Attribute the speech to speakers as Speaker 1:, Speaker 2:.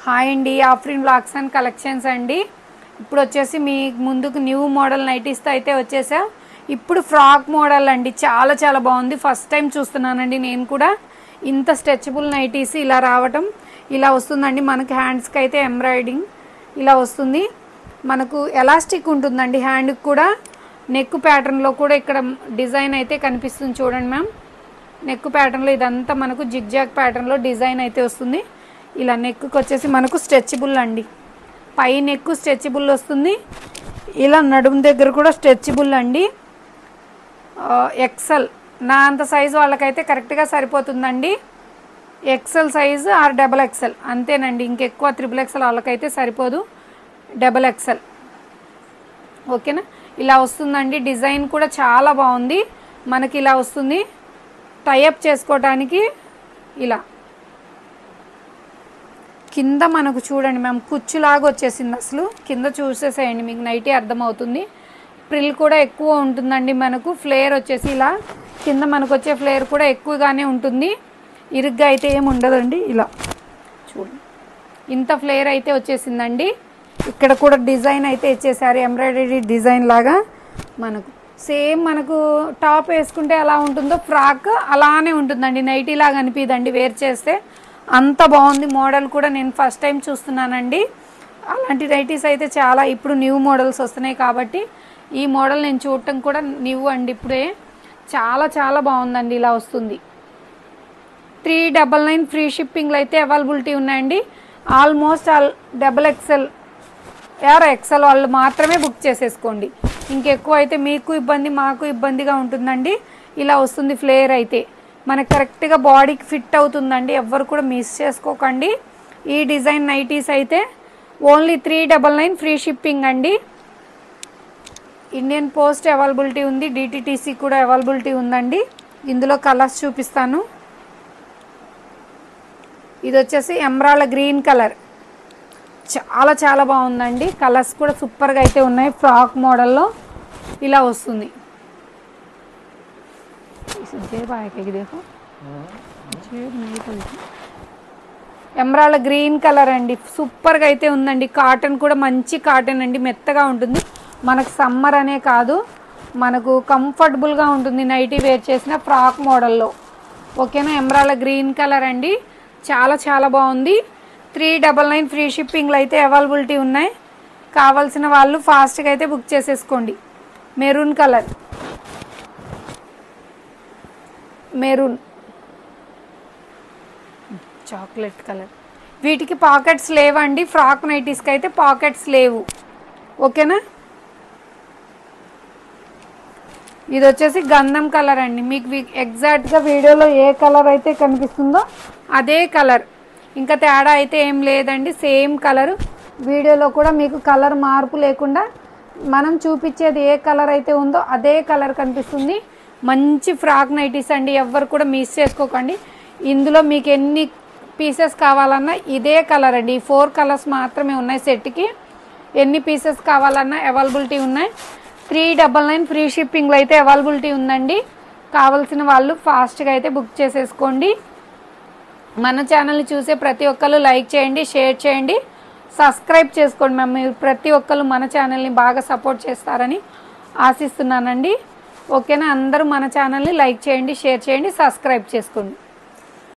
Speaker 1: hi అండి ఆఫ్రిన్ blocks and collections అండి ఇప్పుడు వచ్చేసి మీ ముందుకు న్యూ మోడల్ నైటీస్తో అయితే వచ్చేసా ఇప్పుడు ఫ్రాక్ మోడల్ అండి చాలా చాలా బాగుంది ఫస్ట్ టైం చూస్తున్నానండి నేను కూడా ఇంత స్ట్రెచబుల్ నైటీస్ ఇలా రావటం ఇలా వస్తుందండి మనకి హ్యాండ్స్కి అయితే ఎంబ్రాయిడింగ్ ఇలా వస్తుంది మనకు ఎలాస్టిక్ ఉంటుందండి హ్యాండ్కి కూడా నెక్ ప్యాటర్న్లో కూడా ఇక్కడ డిజైన్ అయితే కనిపిస్తుంది చూడండి మ్యామ్ నెక్ ప్యాటర్న్లో ఇదంతా మనకు జిగ్జాగ్ ప్యాటర్న్లో డిజైన్ అయితే వస్తుంది ఇలా నెక్కి వచ్చేసి మనకు స్ట్రెచబుల్ అండి పై నెక్ స్ట్రెచబుల్ వస్తుంది ఇలా నడుము దగ్గర కూడా స్ట్రెచబుల్ అండి ఎక్సెల్ నా అంత సైజు వాళ్ళకైతే కరెక్ట్గా సరిపోతుందండి XL size or double XL అంతేనండి ఇంకెక్కువ త్రిబుల్ ఎక్సెల్ వాళ్ళకైతే సరిపోదు డబల్ ఎక్సెల్ ఓకేనా ఇలా వస్తుందండి డిజైన్ కూడా చాలా బాగుంది మనకి ఇలా వస్తుంది టైఅప్ చేసుకోవడానికి ఇలా కింద మనకు చూడండి మేము కుచ్చులాగా వచ్చేసింది అసలు కింద చూసేసేయండి మీకు నైటే అర్థమవుతుంది ప్రిల్ కూడా ఎక్కువ ఉంటుందండి మనకు ఫ్లేర్ వచ్చేసి ఇలా కింద మనకు వచ్చే ఫ్లేర్ కూడా ఎక్కువగానే ఉంటుంది ఇరుగ్గా అయితే ఏమి ఉండదండి ఇలా చూడండి ఇంత ఫ్లేర్ అయితే వచ్చేసిందండి ఇక్కడ కూడా డిజైన్ అయితే ఇచ్చేసారు ఎంబ్రాయిడరీ డిజైన్ లాగా మనకు సేమ్ మనకు టాప్ వేసుకుంటే ఎలా ఉంటుందో ఫ్రాక్ అలానే ఉంటుందండి నైటీ లాగా అనిపిదండి వేర్ చేస్తే అంత బాగుంది మోడల్ కూడా నేను ఫస్ట్ టైం చూస్తున్నానండి అలాంటి నైటీస్ అయితే చాలా ఇప్పుడు న్యూ మోడల్స్ వస్తున్నాయి కాబట్టి ఈ మోడల్ నేను చూడటం కూడా న్యూ అండి ఇప్పుడే చాలా చాలా బాగుందండి ఇలా వస్తుంది త్రీ డబల్ నైన్ ఫ్రీ షిప్పింగ్లో అయితే అవైలబిలిటీ ఉన్నాయండి almost all double XL or XL వాళ్ళు మాత్రమే బుక్ చేసేసుకోండి ఇంకెక్కువ అయితే మీకు ఇబ్బంది మాకు ఇబ్బందిగా ఉంటుందండి ఇలా వస్తుంది ఫ్లేర్ అయితే మనకు కరెక్ట్గా బాడీకి ఫిట్ అవుతుందండి ఎవ్వరు కూడా మిస్ చేసుకోకండి ఈ డిజైన్ నైటీస్ అయితే only three double nine free shipping అండి ఇండియన్ పోస్ట్ అవైలబిలిటీ ఉంది డిటిటీసీ కూడా అవైలబిలిటీ ఉందండి ఇందులో కలర్స్ చూపిస్తాను ఇది వచ్చేసి ఎమ్రాల గ్రీన్ కలర్ చాలా చాలా బాగుందండి కలర్స్ కూడా సూపర్గా అయితే ఉన్నాయి ఫ్రాక్ మోడల్లో ఇలా వస్తుంది जेब आएगा कि देखो जेब नहीं पलटी ఎమరాల గ్రీన్ కలర్ అండి సూపర్గా అయితే ఉందండి కాటన్ కూడా మంచి కాటన్ అండి మెత్తగా ఉంటుంది మనకు సమ్మర్ అనే కాదు మనకు కంఫర్టబుల్గా ఉంటుంది నైటీ వేర్ చేసిన ఫ్రాక్ మోడల్లో ఓకేనా ఎమరాల గ్రీన్ కలర్ అండి చాలా చాలా బాగుంది త్రీ డబల్ నైన్ ఫ్రీ షిప్పింగ్లో అయితే అవైలబిలిటీ ఉన్నాయి కావాల్సిన వాళ్ళు ఫాస్ట్గా అయితే బుక్ చేసేసుకోండి maroon colour maroon chocolate colour వీటికి పాకెట్స్ లేవండి ఫ్రాక్ నైటీస్కి అయితే పాకెట్స్ లేవు ఓకేనా ఇది వచ్చేసి గంధం కలర్ అండి మీకు వి- ఎగ్జాక్ట్గా వీడియోలో ఏ కలర్ అయితే కనిపిస్తుందో అదే కలర్ ఇంకా తేడా అయితే ఏం లేదండి సేమ్ కలర్ వీడియోలో కూడా మీకు కలర్ మార్పు లేకుండా మనం చూపించేది ఏ కలర్ అయితే ఉందో అదే కలర్ కనిపిస్తుంది మంచి ఫ్రాక్ నైటీస్ అండి ఎవ్వరు కూడా మిస్ చేసుకోకండి ఇందులో మీకు ఎన్ని పీసెస్ కావాలన్నా ఇదే కలర్ అండి ఈ ఫోర్ కలర్స్ మాత్రమే ఉన్నాయి సెట్కి ఎన్ని పీసెస్ కావాలన్నా అవైలబిలిటీ ఉన్నాయి త్రీ డబల్ నైన్ ఫ్రీ షిప్పింగ్లో అయితే అవైలబిలిటీ ఉందండి కావాల్సిన వాళ్ళు ఫాస్ట్గా అయితే బుక్ చేసేసుకోండి మన ఛానల్ని చూసే ప్రతి ఒక్కరు లైక్ చేయండి షేర్ చేయండి సబ్స్క్రైబ్ చేసుకోండి మేము మీరు ప్రతి ఒక్కరు మన ఛానల్ని బాగా సపోర్ట్ చేస్తారని ఆశిస్తున్నానండి ఓకేనా అందరూ మన ఛానల్ని లైక్ చేయండి షేర్ చేయండి సబ్స్క్రైబ్ చేసుకోండి